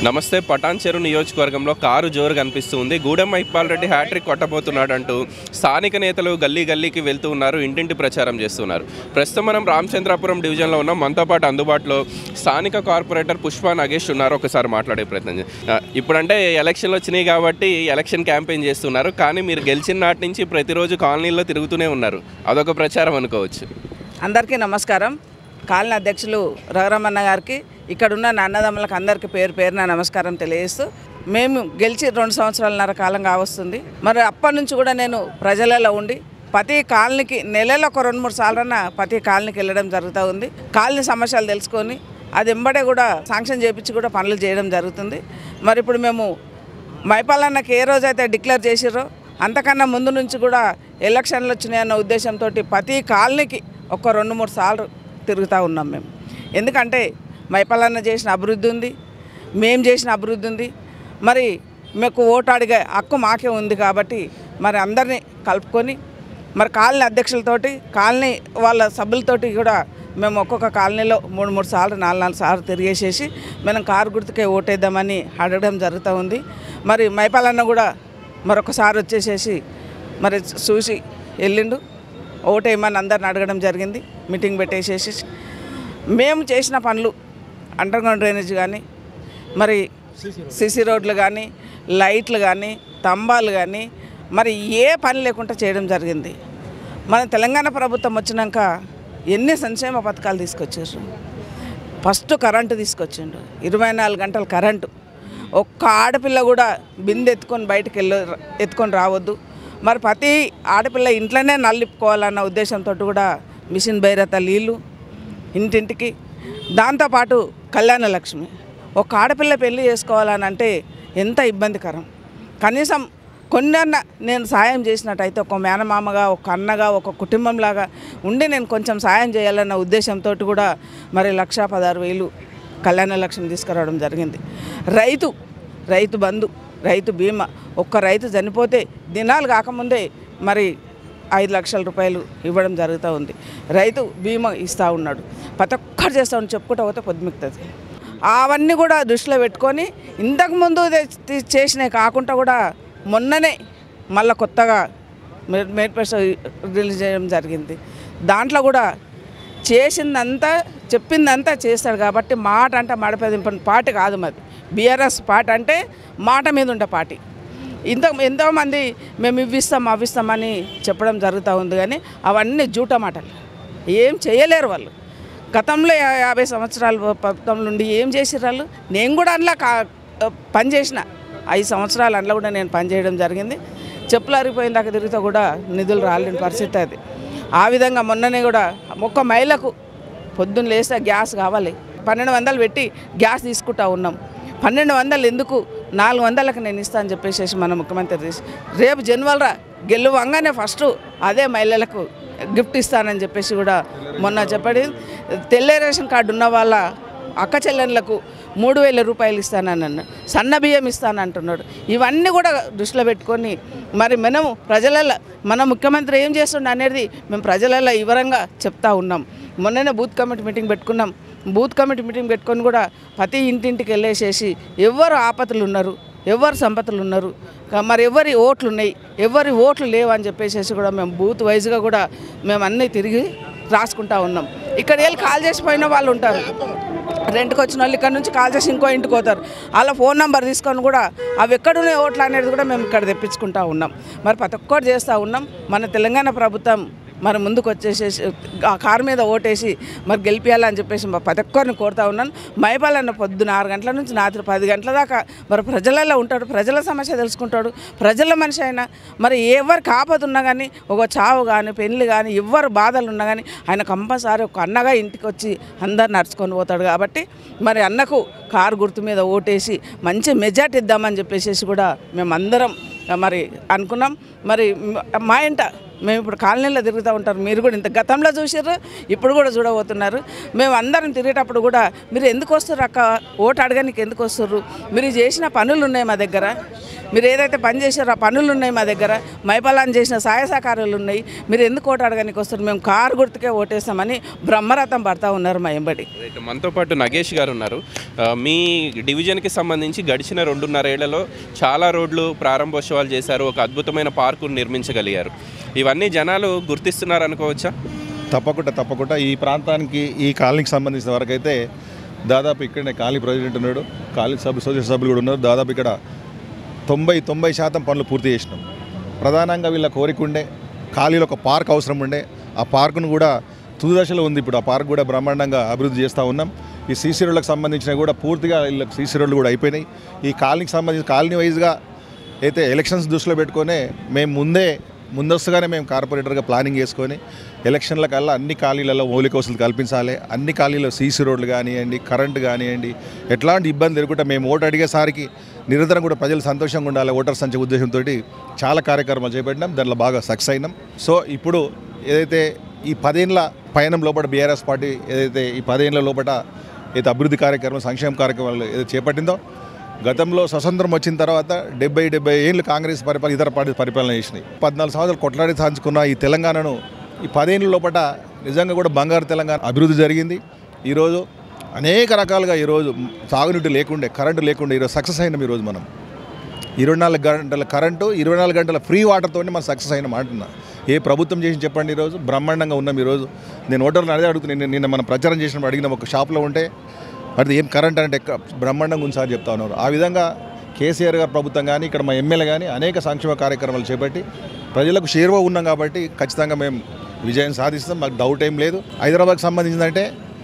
నమస్తే పటాన్ చెరు నియోజకవర్గంలో కారు జోరు కనిపిస్తుంది గూడెం మైపాల్ రెడ్డి హ్యాట్రిక్ కొట్టబోతున్నాడు అంటూ స్థానిక నేతలు గల్లీ గల్లీకి వెళ్తూ ఉన్నారు ఇంటింటి ప్రచారం చేస్తున్నారు ప్రస్తుతం మనం రామచంద్రాపురం డివిజన్లో ఉన్నాం మనతో పాటు అందుబాటులో స్థానిక కార్పొరేటర్ పుష్ప నాగేష్ ఉన్నారు ఒకసారి మాట్లాడే ప్రయత్నం చే- ఆ, ఇప్పుడంటే ఎలక్షన్లు వచ్చినాయి కాబట్టి ఎలక్షన్ క్యాంపెయిన్ చేస్తున్నారు కానీ మీరు గెలిచిన నాటి నుంచి ప్రతిరోజు కాలనీల్లో తిరుగుతూనే ఉన్నారు అదొక ప్రచారం అనుకోవచ్చు అందరికీ నమస్కారం కాలనీ అధ్యక్షులు రఘురమన్న గారికి ఇక్కడున్న నా అన్నదమ్ములకు అందరికీ పేరు పేరున నమస్కారం తెలియజేస్తూ మేము గెలిచి రెండు సంవత్సరాలన్నర కాలం కావస్తుంది మరి అప్పటి నుంచి కూడా నేను ప్రజలలో ఉండి ప్రతి కాలనీకి నెలలో ఒక రెండు మూడు సార్లన్నా ప్రతి కాలనీకి వెళ్ళడం జరుగుతూ ఉంది కాలనీ సమస్యలు తెలుసుకొని అది ఎంబడే కూడా శాంక్షన్ చేయించి కూడా పనులు చేయడం జరుగుతుంది మరి ఇప్పుడు మేము మైపాలన్నకి ఏ రోజైతే డిక్లేర్ చేసిర్రో అంతకన్నా ముందు నుంచి కూడా ఎలక్షన్లు వచ్చినాయన్న ఉద్దేశంతో ప్రతి కాలనీకి ఒక రెండు మూడు సార్లు తిరుగుతూ ఉన్నాం మేము ఎందుకంటే మైపాలన్న చేసిన అభివృద్ధి ఉంది మేము చేసిన అభివృద్ధి ఉంది మరి మీకు ఓటు అడిగే హక్కు మాకే ఉంది కాబట్టి మరి అందరినీ కలుపుకొని మరి కాలనీ అధ్యక్షులతోటి కాలనీ వాళ్ళ సభ్యులతోటి కూడా మేము ఒక్కొక్క కాలనీలో మూడు మూడు సార్లు నాలుగు నాలుగు సార్లు తిరిగేసేసి మనం కారు గుర్తుకే ఓటేద్దామని అడగడం జరుగుతూ ఉంది మరి మైపాలన్న కూడా మరొకసారి వచ్చేసేసి మరి చూసి వెళ్ళిండు ఓటేయమని అందరిని అడగడం జరిగింది మీటింగ్ పెట్టేసేసి మేము చేసిన పనులు అండర్ గ్రౌండ్ డ్రైనేజ్ కానీ మరి సిసి రోడ్లు కానీ లైట్లు కానీ స్తంభాలు కానీ మరి ఏ పని లేకుండా చేయడం జరిగింది మన తెలంగాణ ప్రభుత్వం వచ్చినాక ఎన్ని సంక్షేమ పథకాలు తీసుకొచ్చారు ఫస్ట్ కరెంటు తీసుకొచ్చిండు ఇరవై నాలుగు గంటలు కరెంటు ఒక్క ఆడపిల్ల కూడా బిందె ఎత్తుకొని బయటకు వెళ్ళ ఎత్తుకొని రావద్దు మరి ప్రతి ఆడపిల్ల ఇంట్లోనే నల్లిప్పుకోవాలన్న ఉద్దేశంతో కూడా మిషన్ భైరత నీళ్ళు ఇంటింటికి దాంతోపాటు కళ్యాణ లక్ష్మి ఒక ఆడపిల్ల పెళ్లి చేసుకోవాలని అంటే ఎంత ఇబ్బందికరం కనీసం కొన్నన్న నేను సాయం చేసినట్టయితే ఒక మేనమామగా ఒక అన్నగా ఒక కుటుంబంలాగా ఉండి నేను కొంచెం సాయం చేయాలన్న ఉద్దేశంతో కూడా మరి లక్ష పదహారు వేలు కళ్యాణ లక్ష్మి తీసుకురావడం జరిగింది రైతు రైతు బంధు రైతు బీమా ఒక్క రైతు చనిపోతే దినాలు కాకముందే మరి ఐదు లక్షల రూపాయలు ఇవ్వడం జరుగుతూ ఉంది రైతు బీమా ఇస్తూ ఉన్నాడు ప్రతి ఒక్కరు చేస్తూ ఉండి చెప్పుకుంటూ పోతే పొద్దుమిక్తుంది అవన్నీ కూడా దృష్టిలో పెట్టుకొని ఇంతకుముందు తె- చేసినవి కాకుండా కూడా మొన్ననే మళ్ళీ కొత్తగా మేడ్పేట రిలీజ్ చేయడం జరిగింది దాంట్లో కూడా చేసిందంతా చెప్పిందంతా చేస్తాడు కాబట్టి మాట అంటే మడపదింపని పార్టీ కాదు మాది బీఆర్ఎస్ పార్టీ అంటే మాట మీద ఉండే పార్టీ ఇంత ఎంతోమంది మేము ఇవ్విస్తాం అవ్విస్తామని చెప్పడం జరుగుతూ ఉంది కానీ అవన్నీ జూట మాటలు ఏం చేయలేరు వాళ్ళు గతంలో యా- యాభై సంవత్సరాల ప్రభుత్వం నుండి ఏం చేసిర్రు వాళ్ళు నేను కూడా అందులో కా పని చేసిన ఐదు సంవత్సరాలు అందులో కూడా నేను పని చేయడం జరిగింది చెప్పులు అరిగిపోయిన దాకా తిరిగితే కూడా నిధులు రాలేని పరిస్థితి అది ఆ విధంగా మొన్ననే కూడా ఒక్క మైలకు పొద్దున్న లేస్తే గ్యాస్ కావాలి పన్నెండు వందలు పెట్టి గ్యాస్ తీసుకుంటా ఉన్నాం పన్నెండు వందలు ఎందుకు నాలుగు వందలకు నేను ఇస్తా అని చెప్పేసి మన ముఖ్యమంత్రి తీసి రేపు జనవరిరా గెలువంగానే ఫస్ట్ అదే మహిళలకు గిఫ్ట్ ఇస్తానని చెప్పేసి కూడా మొన్న చెప్పడి తెల్ల రేషన్ కార్డు ఉన్న వాళ్ళ అక్క చెల్లెళ్ళకు మూడు వేల రూపాయలు ఇస్తానని అన్నాడు సన్న బియ్యం ఇస్తానంటున్నాడు ఇవన్నీ కూడా దృష్టిలో పెట్టుకొని మరి మనము ప్రజలలో మన ముఖ్యమంత్రి ఏం చేస్తుండ అనేది మేము ప్రజలలో వివరంగా చెప్తా ఉన్నాం మొన్ననే బూత్ కమిటీ మీటింగ్ పెట్టుకున్నాం బూత్ కమిటీ మీటింగ్ పెట్టుకొని కూడా ప్రతి ఇంటింటికి వెళ్ళేసేసి ఎవరు ఆపతులు ఉన్నారు ఎవరు సంపతులు ఉన్నారు క- మరి ఎవరి ఓట్లు ఉన్నాయి ఎవరి ఓట్లు లేవు అని చెప్పేసి కూడా మేము బూత్ వైజ్గా కూడా మేము అన్నీ తిరిగి రాసుకుంటా ఉన్నాం ఇక్కడ వెళ్ళి కాల్ చేసిపోయిన వాళ్ళు ఉంటారు రెంట్కి వచ్చిన వాళ్ళు ఇక్కడ నుంచి కాల్ చేసి ఇంకో ఇంటికి పోతారు వాళ్ళ ఫోన్ నెంబర్ తీసుకొని కూడా అవి ఎక్కడున్నాయి ఓట్లు అనేది కూడా మేము ఇక్కడ తెప్పించుకుంటా ఉన్నాం మరి ప్రతి ఒక్కటి చేస్తూ ఉన్నాం మన తెలంగాణ ప్రభుత్వం మరి ముందుకు వచ్చేసేసి ఆ కారు మీద ఓటేసి మరి గెలిపించాలని చెప్పేసి మా ప్రతి ఒక్కరిని కోరుతా ఉన్నాను మైపాలన్న పొద్దున ఆరు గంటల నుంచి రాత్రి పది గంటల దాకా మరి ప్రజలలో ఉంటాడు ప్రజల సమస్య తెలుసుకుంటాడు ప్రజల మనిషి అయినా మరి ఎవరు కాపదు ఉన్నా కానీ ఒక చావు కానీ పెళ్లి కానీ ఎవరు బాధలు ఉన్నా కానీ ఆయన కంపల్సరీ ఒక అన్నగా ఇంటికి వచ్చి అందరు నడుచుకొని పోతాడు కాబట్టి మరి అన్నకు కారు గుర్తు మీద ఓటేసి మంచి మెజార్టీ ఇద్దామని చెప్పేసి కూడా మేమందరం మరి అనుకున్నాం మరి మ- మా ఇంట మేము ఇప్పుడు కాలనీలో తిరుగుతూ ఉంటారు మీరు కూడా ఇంత గతంలో చూసారు ఇప్పుడు కూడా చూడబోతున్నారు మేము అందరం తిరిగేటప్పుడు కూడా మీరు ఎందుకు వస్తారు అక్క ఓటు అడగడానికి ఎందుకు వస్తారు మీరు చేసిన పనులు ఉన్నాయి మా దగ్గర మీరు ఏదైతే పని చేశారో ఆ పనులు ఉన్నాయి మా దగ్గర మైపాలాన్ని చేసిన సహాయ సహకారాలు ఉన్నాయి మీరు ఎందుకు ఓటు అడగడానికి వస్తారు మేము కారు గుర్తుకే ఓటేస్తామని బ్రహ్మరథం పడతా ఉన్నారు మా ఎంబడి రైట్ మనతో పాటు నగేష్ గారు ఉన్నారు ఆ, మీ డివిజన్కి సంబంధించి గడిచిన రెండున్నరేళ్లలో చాలా రోడ్లు ప్రారంభోత్సవాలు చేశారు ఒక అద్భుతమైన పార్కును నిర్మించగలిగారు ఇవన్నీ జనాలు గుర్తిస్తున్నారు అనుకోవచ్చా తప్పకుండా తప్పకుండా ఈ ప్రాంతానికి ఈ కాలనీకి సంబంధించిన వరకు అయితే దాదాపు ఇక్కడనే కాలనీ ప్రెసిడెంట్ ఉన్నాడు కాలనీ సభ్యు సోషల్ సభ్యులు కూడా ఉన్నారు దాదాపు ఇక్కడ తొంభై తొంభై శాతం పనులు పూర్తి చేసినాం ప్రధానంగా వీళ్ళ కోరిక ఉండే ఖాళీలో ఒక పార్క్ అవసరం ఉండే ఆ పార్కును కూడా తుది దశలో ఉంది ఇప్పుడు ఆ పార్క్ కూడా బ్రహ్మాండంగా అభివృద్ధి చేస్తూ ఉన్నాం ఈ సీసీ రోడ్లకు సంబంధించిన కూడా పూర్తిగా వీళ్ళకి సీసీ రోడ్లు కూడా అయిపోయినాయి ఈ కాలనీకి సంబంధించి కాలనీ వైజ్గా అయితే ఎలక్షన్స్ దృష్టిలో పెట్టుకొని మేము ముందే ముందస్తుగానే మేము కార్పొరేటర్గా ప్లానింగ్ చేసుకొని ఎలక్షన్ల కల్లా అన్ని ఖాళీలలో మౌలిక వసతులు కల్పించాలి అన్ని ఖాళీలో సీసీ రోడ్లు కానివ్వండి కరెంటు కానివ్వండి ఎట్లాంటి ఇబ్బంది లేకుండా మేము ఓటు అడిగేసరికి నిరంతరం కూడా ప్రజలు సంతోషంగా ఉండాలి ఓటర్ సంచే ఉద్దేశంతో చాలా కార్యక్రమాలు చేపట్టినాం దాంట్లో బాగా సక్సెస్ అయినాం సో ఇప్పుడు ఏదైతే ఈ పదేళ్ళ పయనం లోపల బీఆర్ఎస్ పార్టీ ఏదైతే ఈ పదేళ్ళ లోపల ఏదైతే అభివృద్ధి కార్యక్రమం సంక్షేమ కార్యక్రమాలు ఏదైతే చేపట్టిందో గతంలో స్వతంత్రం వచ్చిన తర్వాత డెబ్బై డెబ్బై ఏళ్ళు కాంగ్రెస్ పరిపాలన ఇతర పార్టీ పరిపాలన చేసినాయి పద్నాలుగు సంవత్సరాలు కొట్లాడి సాధించుకున్న ఈ తెలంగాణను ఈ పదేళ్ళ లోపల నిజంగా కూడా బంగారు తెలంగాణ అభివృద్ధి జరిగింది ఈరోజు అనేక రకాలుగా ఈరోజు సాగునీటి లేకుండే కరెంటు లేకుండే ఈరోజు సక్సెస్ అయినాం ఈరోజు మనం ఇరవై నాలుగు గంటల కరెంటు ఇరవై నాలుగు గంటల ఫ్రీ వాటర్తో మనం సక్సెస్ అయిన అంటున్నా ఏ ప్రభుత్వం చేసి చెప్పండి ఈరోజు బ్రహ్మాండంగా ఉన్నాం ఈరోజు నేను ఓటర్లు అదే అడుగుతున్నాను నిన్న- నిన్న మనం ప్రచారం చేసినప్పుడు అడిగిన ఒక షాప్లో ఉంటే అది ఏం కరెంట్ అంటే ఎక్క- బ్రహ్మాండంగా ఉంది సార్ చెప్తా ఉన్నారు ఆ విధంగా కేసీఆర్ గారి ప్రభుత్వం కానీ ఇక్కడ మా ఎమ్మెల్యే కానీ అనేక సంక్షేమ కార్యక్రమాలు చేపట్టి ప్రజలకు చేరువ ఉన్నాం కాబట్టి ఖచ్చితంగా మేము విజయం సాధిస్తాం మాకు డౌట్ ఏం లేదు హైదరాబాద్కి సంబంధించిందంటే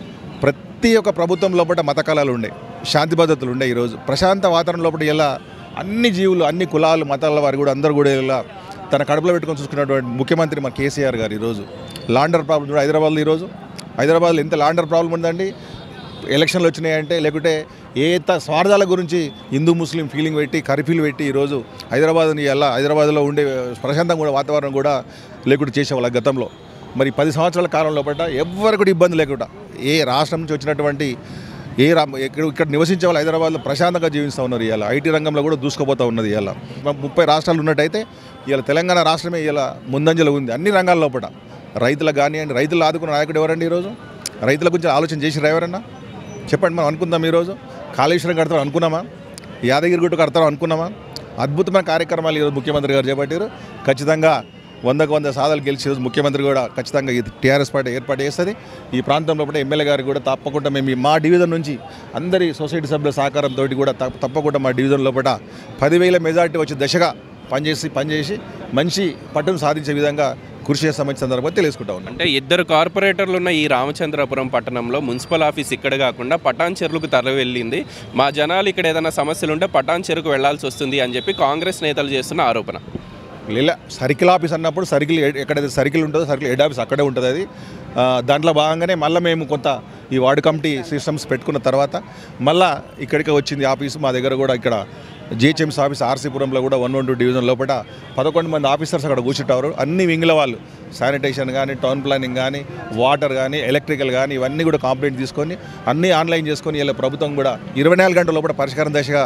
ప్రతి ఒక్క ప్రభుత్వం లోపల మత కళలు ఉండే శాంతి భద్రతలు ఉండే ఈరోజు ప్రశాంత వాతావరణం లోపల ఇలా అన్ని జీవులు అన్ని కులాలు మతాల వారు కూడా అందరూ కూడా ఇలా తన కడుపులో పెట్టుకొని చూసుకున్నటువంటి ముఖ్యమంత్రి మన కేసీఆర్ గారు ఈరోజు లాండర్ ప్రాబ్లం కూడా హైదరాబాద్లో ఈరోజు హైదరాబాద్లో ఎంత లాండర్ ప్రాబ్లం ఉందండి ఎలక్షన్లు వచ్చినాయంటే లేకుంటే ఏ త- స్వార్థాల గురించి హిందూ ముస్లిం ఫీలింగ్ పెట్టి కర్ఫ్యూలు పెట్టి ఈరోజు హైదరాబాద్ని ఎలా హైదరాబాద్లో ఉండే ప్రశాంతంగా కూడా వాతావరణం కూడా లేకుండా చేసేవాళ్ళ గతంలో మరి పది సంవత్సరాల కాలం లోపల ఎవ్వరు కూడా ఇబ్బంది లేకుండా ఏ రాష్ట్రం నుంచి వచ్చినటువంటి ఏ రా ఇక్కడ ఇక్కడ నివసించే వాళ్ళు హైదరాబాద్లో ప్రశాంతంగా జీవిస్తూ ఉన్నారు ఇవాళ ఐటీ రంగంలో కూడా దూసుకుపోతూ ఉన్నది ఇవాళ మ- ముప్పై రాష్ట్రాలు ఉన్నట్టయితే ఇవాళ తెలంగాణ రాష్ట్రమే ఇలా ముందంజలో ఉంది అన్ని రంగాల లోపల రైతులకు కానివ్వండి రైతులు ఆదుకున్న నాయకుడు ఎవరండి ఈరోజు రైతుల గురించి ఆలోచన చేసిరా ఎవరన్నా చెప్పండి మనం అనుకుందాం ఈరోజు కాళేశ్వరం కడతాం అనుకున్నామా యాదగిరిగుట్ట కడతాం అనుకున్నామా అద్భుతమైన కార్యక్రమాలు ఈరోజు ముఖ్యమంత్రి గారు చేపట్టారు ఖచ్చితంగా వందకు వంద సాధాలు గెలిచి ఈరోజు ముఖ్యమంత్రి కూడా ఖచ్చితంగా ఇది టీఆర్ఎస్ పార్టీ ఏర్పాటు చేస్తుంది ఈ ప్రాంతంలో కూడా ఎమ్మెల్యే గారు కూడా తప్పకుండా మేము ఈ మా డివిజన్ నుంచి అందరి సొసైటీ సభ్యుల సహకారంతో కూడా తప్ప- తప్పకుండా మా డివిజన్ లోపల పదివేల మెజార్టీ వచ్చే దశగా పనిచేసి పనిచేసి మంచి పట్టును సాధించే విధంగా కృషి చేస్తామని సందర్భంగా తెలియజేసుకుంటా ఉన్నాం అంటే ఇద్దరు కార్పొరేటర్లు ఉన్న ఈ రామచంద్రపురం పట్టణంలో మున్సిపల్ ఆఫీస్ ఇక్కడ కాకుండా పటాన్ చెరువులకు తరలి వెళ్ళింది మా జనాలు ఇక్కడ ఏదైనా సమస్యలు ఉంటే పటాన్ చెరుకు వెళ్లాల్సి వస్తుంది అని చెప్పి కాంగ్రెస్ నేతలు చేస్తున్న ఆరోపణ లేదా సర్కిల్ ఆఫీస్ అన్నప్పుడు సర్కిల్ ఎ- ఎక్కడైతే సర్కిల్ ఉంటుందో సర్కిల్ హెడ్ ఆఫీస్ అక్కడే ఉంటుంది అది ఆ, దాంట్లో భాగంగానే మళ్ళీ మేము కొంత ఈ వార్డు కమిటీ సిస్టమ్స్ పెట్టుకున్న తర్వాత మళ్ళీ ఇక్కడికి వచ్చింది ఆఫీసు మా దగ్గర కూడా ఇక్కడ జిహెచ్ఎంసీ ఆఫీస్ ఆర్సీపురంలో కూడా వన్ వన్ టూ డివిజన్ లోపల పదకొండు మంది ఆఫీసర్స్ అక్కడ కూర్చుంటారు అన్ని వింగ్ల వాళ్ళు శానిటేషన్ కానీ టౌన్ ప్లానింగ్ కానీ వాటర్ కానీ ఎలక్ట్రికల్ కానీ ఇవన్నీ కూడా కంప్లైంట్ తీసుకొని అన్నీ ఆన్లైన్ చేసుకొని ఇలా ప్రభుత్వం కూడా ఇరవై నాలుగు గంటల లోపల పరిష్కారం దశగా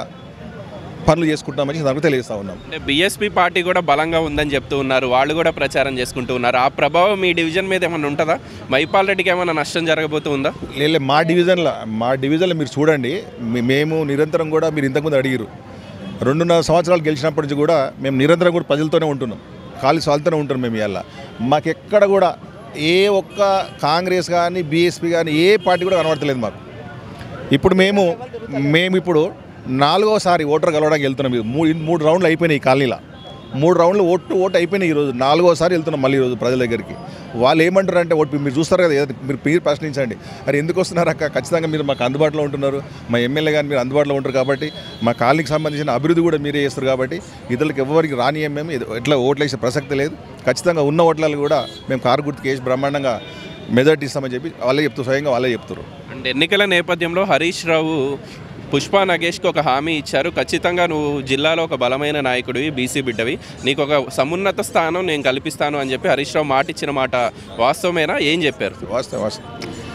పనులు చేసుకుంటామని దానికి తెలియజేస్తా ఉన్నాం అంటే బీఎస్పీ పార్టీ కూడా బలంగా ఉందని చెప్తూ ఉన్నారు వాళ్ళు కూడా ప్రచారం చేసుకుంటూ ఉన్నారు ఆ ప్రభావం మీ డివిజన్ మీద ఏమైనా ఉంటుందా మైపాల్ రెడ్డికి ఏమైనా నష్టం జరగబోతుందా లేదు మా డివిజన్లో మా డివిజన్లో మీరు చూడండి మే- మేము నిరంతరం కూడా మీరు ఇంతకుముందు అడిగారు రెండున్నర సంవత్సరాలు గెలిచినప్పటి నుంచి కూడా మేము నిరంతరం కూడా ప్రజలతోనే ఉంటున్నాం ఖాళీ వాళ్ళతోనే ఉంటున్నాం మేము ఇవాళ మాకెక్కడ కూడా ఏ ఒక్క కాంగ్రెస్ కానీ బీఎస్పీ కానీ ఏ పార్టీ కూడా కనబడతలేదు మాకు ఇప్పుడు మేము మేము ఇప్పుడు నాలుగోసారి ఓటర్ కలవడానికి వెళ్తున్నాం ఇది మూడు మూడు రౌండ్లు అయిపోయినాయి ఈ కాలనీలో మూడు రౌండ్లు ఓటు ఓటు అయిపోయినాయి ఈరోజు నాలుగోసారి వెళ్తున్నాం మళ్ళీ ఈరోజు ప్రజల దగ్గరికి వాళ్ళు ఏమంటారు అంటే ఓటు మీరు చూస్తారు కదా ఏదో మీరు మీరు ప్రశ్నించండి అరే ఎందుకు వస్తున్నారు అక్క ఖచ్చితంగా మీరు మాకు అందుబాటులో ఉంటున్నారు మా ఎమ్మెల్యే కానీ మీరు అందుబాటులో ఉంటారు కాబట్టి మా కాలనీకి సంబంధించిన అభివృద్ధి కూడా మీరే చేస్తారు కాబట్టి ఇతరులకు ఎవరికి రానియం మేము ఇది- ఎట్లా ఓట్లు వేసే ప్రసక్తి లేదు ఖచ్చితంగా ఉన్న ఓట్లలో కూడా మేము కారు గుర్తుకు వేసి బ్రహ్మాండంగా మెజార్టీ ఇస్తామని చెప్పి వాళ్ళే చెప్తారు స్వయంగా వాళ్ళే చెప్తారు అంటే ఎన్నికల నేపథ్యంలో హరీష్ రావు పుష్ప నగేష్కి ఒక హామీ ఇచ్చారు ఖచ్చితంగా నువ్వు జిల్లాలో ఒక బలమైన నాయకుడివి బీసీ బిడ్డవి నీకు ఒక సమున్నత స్థానం నేను కల్పిస్తాను అని చెప్పి హరీష్ రావు మాట ఇచ్చిన మాట వాస్తవమేనా ఏం చెప్పారు వాస్తవం వాస్తవం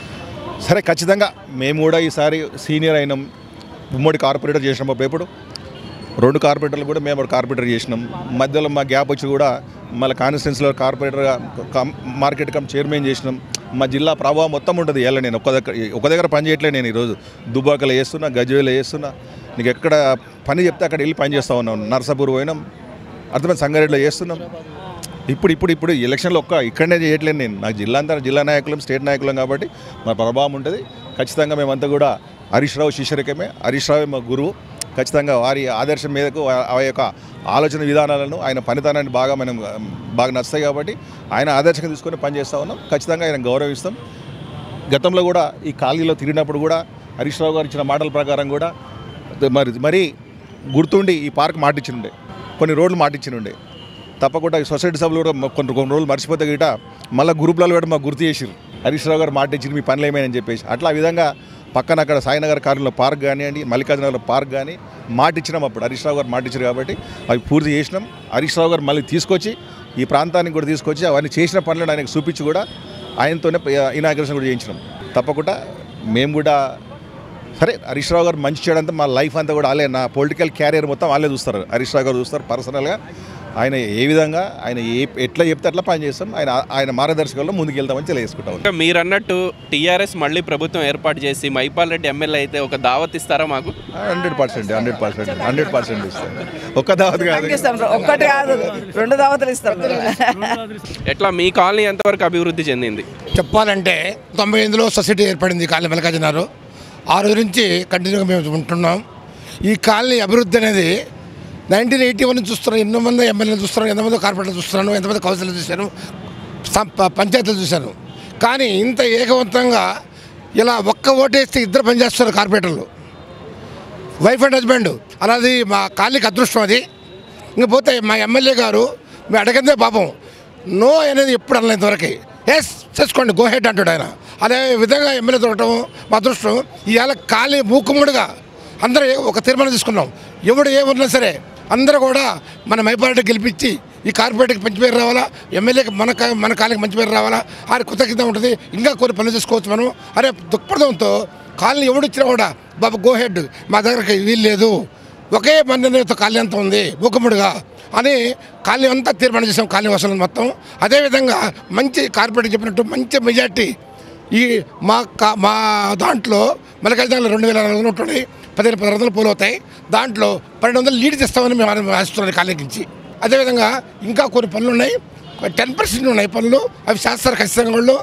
సరే ఖచ్చితంగా మేము కూడా ఈసారి సీనియర్ అయినాం ఉమ్మడి కార్పొరేటర్ చేసినాం అప్పుడు ఎప్పుడు రెండు కార్పొరేటర్లు కూడా మేము ఒక కార్పొరేటర్ చేసినాం మధ్యలో మా గ్యాప్ వచ్చి కూడా మళ్ళీ కాన్స్టిట్యున్సీలో కార్పొరేటర్గా కమ్ మార్కెట్ కమ్ చైర్మన్ చేసినాం మా జిల్లా ప్రభావం మొత్తం ఉంటుంది ఏళ్ళ నేను ఒక దగ్గర ఒక దగ్గర పని చేయట్లేదు నేను ఈరోజు దుబ్బాకలో చేస్తున్నా గజ్వేలో చేస్తున్నా నీకు ఎక్కడ పని చెప్తే అక్కడ వెళ్ళి పని చేస్తూ ఉన్నాం నర్సాపూర్ పోయినాం అర్థమైన సంగారెడ్డిలో చేస్తున్నాం ఇప్పుడు ఇప్పుడు ఇప్పుడు ఎలక్షన్లో ఒక్క ఇక్కడనే చేయట్లేదు నేను నాకు జిల్లా అంతా జిల్లా నాయకులం స్టేట్ నాయకులం కాబట్టి మా ప్రభావం ఉంటుంది ఖచ్చితంగా మేమంతా కూడా హరీష్ రావు శిష్యరికమే హరీష్ రావే మా గురువు ఖచ్చితంగా వారి ఆదర్శం మీదకు ఆ- ఆ యొక్క ఆలోచన విధానాలను ఆయన పనితనాన్ని బాగా మనం ఆ, బాగా నచ్చుతాయి కాబట్టి ఆయన ఆదర్శంగా తీసుకొని పనిచేస్తూ ఉన్నాం ఖచ్చితంగా ఆయన గౌరవిస్తాం గతంలో కూడా ఈ ఖాళీలో తిరిగినప్పుడు కూడా హరీష్ రావు గారు ఇచ్చిన మాటల ప్రకారం కూడా మరి మరి గుర్తుండి ఈ పార్క్ మాటిచ్చినుండే కొన్ని రోడ్లు మాటిచ్చినుండే తప్పకుండా ఈ సొసైటీ సభలు కూడా మ- కొన్ని కొన్ని రోజులు మర్చిపోతే గిట మళ్ళీ గ్రూప్లలో కూడా మాకు గుర్తు చేసిరు హరీష్ రావు గారు మాట ఇచ్చింది మీ పనులు ఏమైనా చెప్పేసి అట్లా ఆ విధంగా పక్కన అక్కడ సాయినగర్ కాలనీలో పార్క్ కానివ్వండి మల్లికార్జునగర్లో పార్క్ కానీ మాట ఇచ్చినాం అప్పుడు హరీష్ రావు గారు మాట ఇచ్చారు కాబట్టి అవి పూర్తి చేసినాం హరీష్ రావు గారు మళ్ళీ తీసుకొచ్చి ఈ ప్రాంతానికి కూడా తీసుకొచ్చి అవన్నీ చేసిన పనులను ఆయనకు చూపించి కూడా ఆయనతోనే ఇనాగ్రేషన్ కూడా చేయించినాం తప్పకుండా మేము కూడా సరే హరీష్ రావు గారు మంచి చేయడంతా మా లైఫ్ అంతా కూడా వాళ్ళే నా పొలిటికల్ క్యారియర్ మొత్తం వాళ్ళే చూస్తారు హరీష్ రావు గారు చూస్తారు పర్సనల్గా ఆయన ఏ విధంగా ఆయన ఏ ఎట్లా చెప్తే అట్లా పని చేస్తాం ఆయన ఆయన మార్గదర్శకంలో ముందుకు వెళ్తామని తెలియజేసుకుంటాం ఇంకా మీరు అన్నట్టు టీఆర్ఎస్ మళ్ళీ ప్రభుత్వం ఏర్పాటు చేసి మైపాల్ రెడ్డి ఎమ్మెల్యే అయితే ఒక దావత్ ఇస్తారా మాకు hundred percent hundred percent hundred percent ఇస్తాం ఒక్క దావత్ కాదు ఇస్తాం ఒక్కటి కాదు రెండు దావతలు ఇస్తాం ఎట్లా మీ కాలనీ ఎంతవరకు అభివృద్ధి చెందింది చెప్పాలంటే తొంభై ఎనిమిదిలో సొసైటీ ఏర్పడింది ఈ కాలనీ మల్లికార్జునారు ఆ రోజు నుంచి కంటిన్యూగా మేము ఉంటున్నాం ఈ కాలనీ అభివృద్ధి అనేది నైన్టీన్ ఎయిటీ వన్ చూస్తున్నాం ఎన్నో మంది ఎమ్మెల్యేలు చూస్తున్నాను ఎంతమంది కార్పొరేటర్లు చూస్తున్నాను ఎంతమంది కౌన్సిలర్లు చూశాను సం- ప- పంచాయతీలు చూశాను కానీ ఇంత ఏకవంతంగా ఇలా ఒక్క ఓటేస్తే ఇద్దరు పనిచేస్తున్నారు కార్పొరేటర్లు వైఫ్ అండ్ హస్బెండ్ అలాది మా కాలనీకి అదృష్టం అది ఇంక పోతే మా ఎమ్మెల్యే గారు మేము అడగందే పాపం నో అనేది ఎప్పుడు అనలేదు ఇంతవరకు ఎస్ చేసుకోండి గో హెడ్ అంటాడు ఆయన అదే విధంగా ఎమ్మెల్యే దొరకటం మా అదృష్టం ఇవాళ ఖాళీ మూకుముడుగా అందరూ ఒక తీర్మానం తీసుకున్నాం ఎవడు ఏమన్నా సరే అందరూ కూడా మన మైపారెడ్డి గెలిపించి ఈ కార్పొరేట్కి మంచి పేరు రావాలా ఎమ్మెల్యేకి మన కా- మన కాలనీకి మంచి పేరు రావాలా ఆయన కృతజ్ఞత ఉంటుంది ఇంకా కొన్ని పనులు చేసుకోవచ్చు మనం అరే దృక్పథంతో కాలనీ ఎవడు ఇచ్చినా కూడా బాబు గో హెడ్ మా దగ్గరకి వీలు లేదు ఒకే మందితో కాలనీ అంతా ఉంది మూకముడుగా అని కాలనీ అంతా తీర్మానం చేసాం కాలనీ వసూలు మొత్తం అదేవిధంగా మంచి కార్పొరేట్ చెప్పినట్టు మంచి మెజార్టీ ఈ మా కా- మా దాంట్లో మల్లికార్జునలో రెండు వేల నాలుగు వందలు ఉంటుంది పదిహేను పది వందలు పోలు అవుతాయి దాంట్లో పన్నెండు వందలు లీడ్ చేస్తామని మేము ఆశిస్తున్నాం కాలనీ నుంచి అదేవిధంగా ఇంకా కొన్ని పనులు ఉన్నాయి టెన్ పర్సెంట్ ఉన్నాయి పనులు అవి శాస్త్ర ఖచ్చితంగా వాళ్ళు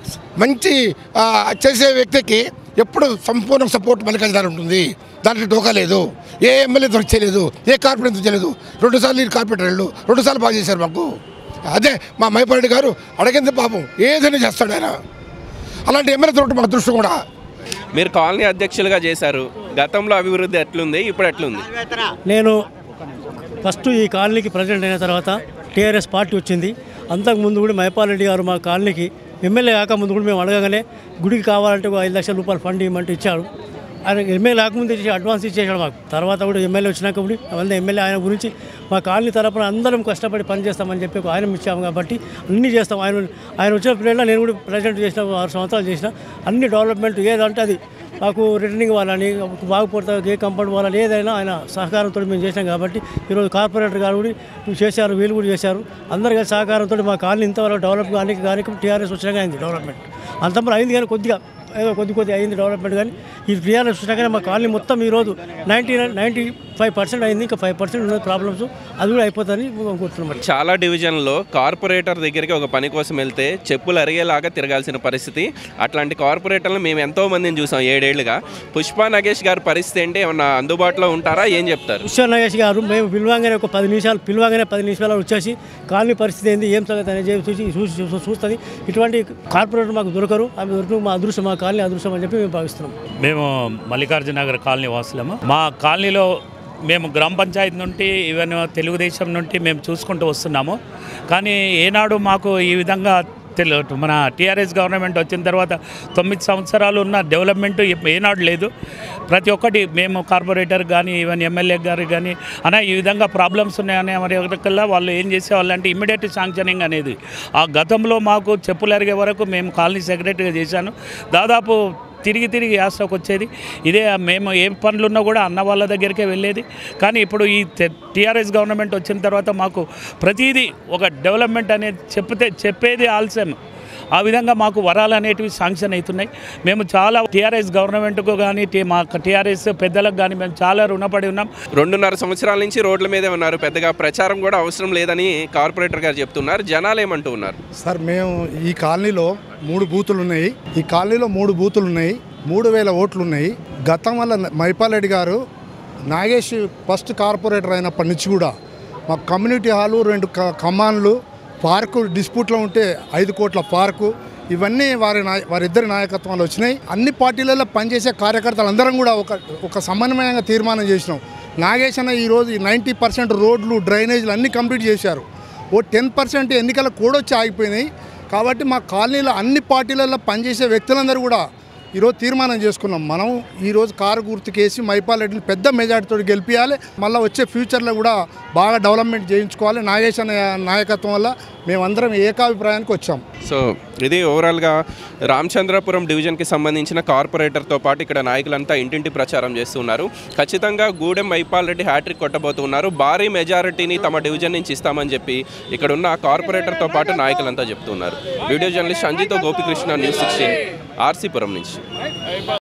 మంచి ఆ, చేసే వ్యక్తికి ఎప్పుడు సంపూర్ణ సపోర్ట్ మల్లికార్జున ఉంటుంది దానికి డోకా లేదు ఏ ఎమ్మెల్యే దొరికి చేయలేదు ఏ కార్పొరేటర్ దొరికి చేయలేదు రెండుసార్లు ఈ కార్పొరేటర్ వెళ్ళు రెండుసార్లు బాగా చేశారు మాకు అదే మా మైపారెడ్డి గారు అడిగింది పాపం ఏదైనా చేస్తాడు ఆయన అలాంటి ఎమ్మెల్యే దొరకడం మా అదృష్టం కూడా మీరు కాలనీ అధ్యక్షులుగా చేశారు గతంలో అభివృద్ధి ఎట్లుంది ఇప్పుడు ఎట్లుంది నేను ఫస్ట్ ఈ కాలనీకి ప్రెసిడెంట్ అయిన తర్వాత టీఆర్ఎస్ పార్టీ వచ్చింది అంతకుముందు కూడా మైపాల్ రెడ్డి గారు మా కాలనీకి ఎమ్మెల్యే కాకముందు కూడా మేము అడగగానే గుడికి కావాలంటే ఒక ఐదు లక్షల రూపాయలు ఫండ్ ఇవ్వమంటే ఇచ్చాడు ఆయన ఎమ్మెల్యే రాకముందు ఇచ్చి అడ్వాన్స్ ఇచ్చేసాడు మాకు తర్వాత కూడా ఎమ్మెల్యే వచ్చినాక కూడా మళ్ళీ ఎమ్మెల్యే ఆయన గురించి మా కాలనీ తరపున అందరం కష్టపడి పని చేస్తామని చెప్పి ఒక ఆయన ఇచ్చాము కాబట్టి అన్నీ చేస్తాం ఆయన ఆయన వచ్చిన పిల్లలు నేను కూడా ప్రెసిడెంట్ చేసిన ఆరు సంవత్సరాలు చేసిన అన్ని డెవలప్మెంట్ ఏదంటే అది మాకు రిటర్నింగ్ వాళ్ళని బాగుపడతా ఏ కంపౌండ్ వాళ్ళని ఏదైనా ఆయన సహకారంతో మేము చేసాం కాబట్టి ఈరోజు కార్పొరేటర్ గారు కూడా ఇవి చేశారు వీళ్ళు కూడా చేశారు అందరు కలిసి సహకారంతో మా కాలనీ ఇంతవరకు డెవలప్ కానీ కానీ టీఆర్ఎస్ వచ్చినాక అయింది డెవలప్మెంట్ అంతప్పుడు అయింది కానీ కొద్దిగా ఏదో కొద్ది కొద్ది అయింది డెవలప్మెంట్ కానీ ఈ టీఆర్ఎస్ వచ్చినాకనే మా కాలనీ మొత్తం ఈరోజు నైంటీ నైంటీ ఫైవ్ పర్సెంట్ అయింది ఇంకా ఫైవ్ పర్సెంట్ ఉన్న ప్రాబ్లమ్స్ అది కూడా అయిపోతుందని అనుకుంటున్నాం మరి చాలా డివిజన్లో కార్పొరేటర్ దగ్గరికి ఒక పని కోసం వెళ్తే చెప్పులు అరిగేలాగా తిరగాల్సిన పరిస్థితి అట్లాంటి కార్పొరేటర్లు మేము ఎంతో మందిని చూసాం ఏడేళ్లుగా పుష్ప నగేష్ గారి పరిస్థితి ఏంటి ఏమన్నా అందుబాటులో ఉంటారా ఏం చెప్తారు కృష్ణ నాగేష్ గారు మేము పిలవంగానే ఒక పది నిమిషాలు పిలవంగానే పది నిమిషాలు వచ్చేసి కాలనీ పరిస్థితి ఏంది ఏం సంగతి అనేది చెప్పి చూసి చూసి చూ- చూస్తుంది ఇటువంటి కార్పొరేటర్ మాకు దొరకరు ఆమె దొరకరు మా అదృష్టం మా కాలనీ అదృష్టం అని చెప్పి మేము భావిస్తున్నాం మేము మల్లికార్జున నగర్ కాలనీ వాసులము మా కాలనీలో మేము గ్రామ పంచాయతీ నుండి ఈవెన్ తెలుగుదేశం నుండి మేము చూసుకుంటూ వస్తున్నాము కానీ ఏనాడు మాకు ఈ విధంగా తెలు మన టీఆర్ఎస్ గవర్నమెంట్ వచ్చిన తర్వాత తొమ్మిది సంవత్సరాలు ఉన్న డెవలప్మెంట్ ఏనాడు లేదు ప్రతి ఒక్కటి మేము కార్పొరేటర్ కానీ ఈవెన్ ఎమ్మెల్యే గారు కానీ అన్న ఈ విధంగా ప్రాబ్లమ్స్ ఉన్నాయని మరి ఒకరికల్లా వాళ్ళు ఏం చేసేవాళ్ళు అంటే ఇమ్మీడియట్ శాంక్షనింగ్ అనేది ఆ గతంలో మాకు చెప్పులు అరిగే వరకు మేము కాలనీ సెక్రటరీగా చేశాను దాదాపు తిరిగి తిరిగి యాసకు వచ్చేది ఇదే మేము ఏ పనులు ఉన్నా కూడా అన్న వాళ్ళ దగ్గరికే వెళ్ళేది కానీ ఇప్పుడు ఈ టీఆర్ఎస్ గవర్నమెంట్ వచ్చిన తర్వాత మాకు ప్రతిదీ ఒక డెవలప్మెంట్ అనేది చెప్తే చెప్పేది ఆలస్యం ఆ విధంగా మాకు వరాలు అనేటివి శాంక్షన్ అవుతున్నాయి మేము చాలా టీఆర్ఎస్ గవర్నమెంట్కు కానీ టీ మా టీఆర్ఎస్ పెద్దలకు కానీ మేము చాలా రుణపడి ఉన్నాం రెండున్నర సంవత్సరాల నుంచి రోడ్ల మీదే ఉన్నారు పెద్దగా ప్రచారం కూడా అవసరం లేదని కార్పొరేటర్ గారు చెప్తున్నారు జనాలు ఏమంటూ ఉన్నారు సార్ మేము ఈ కాలనీలో మూడు బూతులు ఉన్నాయి ఈ కాలనీలో మూడు బూతులు ఉన్నాయి మూడు వేల ఓట్లు ఉన్నాయి గతం వల్ల మైపాల్ రెడ్డి గారు నాగేష్ ఫస్ట్ కార్పొరేటర్ అయినప్పటి నుంచి కూడా మా కమ్యూనిటీ హాలు రెండు క- కమాన్లు పార్కు డిస్ప్యూట్లో ఉంటే ఐదు కోట్ల పార్కు ఇవన్నీ వారి నాయ వారిద్దరి నాయకత్వంలో వచ్చినాయి అన్ని పార్టీలలో పనిచేసే కార్యకర్తలు అందరం కూడా ఒక ఒక సమన్వయంగా తీర్మానం చేసినాం నాగేష్ అన్న ఈరోజు నైంటీ పర్సెంట్ రోడ్లు డ్రైనేజీలు అన్నీ కంప్లీట్ చేశారు ఓ టెన్ పర్సెంట్ ఎన్నికల కూడొచ్చి ఆగిపోయినాయి కాబట్టి మా కాలనీలో అన్ని పార్టీలలో పనిచేసే వ్యక్తులందరూ కూడా ఈరోజు తీర్మానం చేసుకున్నాం మనం ఈరోజు కారు గుర్తుకేసి మైపాల్ రెడ్డిని పెద్ద మెజార్టీతో గెలిపించాలి మళ్ళీ వచ్చే ఫ్యూచర్లో కూడా బాగా డెవలప్మెంట్ చేయించుకోవాలి నాగేష్ అనే నాయకత్వం వల్ల మేమందరం ఏకాభిప్రాయానికి వచ్చాం సో ఇది ఓవరాల్గా రామచంద్రపురం డివిజన్కి సంబంధించిన కార్పొరేటర్తో పాటు ఇక్కడ నాయకులంతా ఇంటింటి ప్రచారం చేస్తున్నారు ఖచ్చితంగా గూడెం మైపాల్ రెడ్డి హ్యాట్రిక్ కొట్టబోతున్నారు భారీ మెజారిటీని తమ డివిజన్ నుంచి ఇస్తామని చెప్పి ఇక్కడ ఉన్న కార్పొరేటర్తో పాటు నాయకులంతా చెప్తున్నారు వీడియో జర్నలిస్ట్ సంజీతో గోపికృష్ణ న్యూస్ సిక్స్టీన్ ఆర్సీపురం నుంచి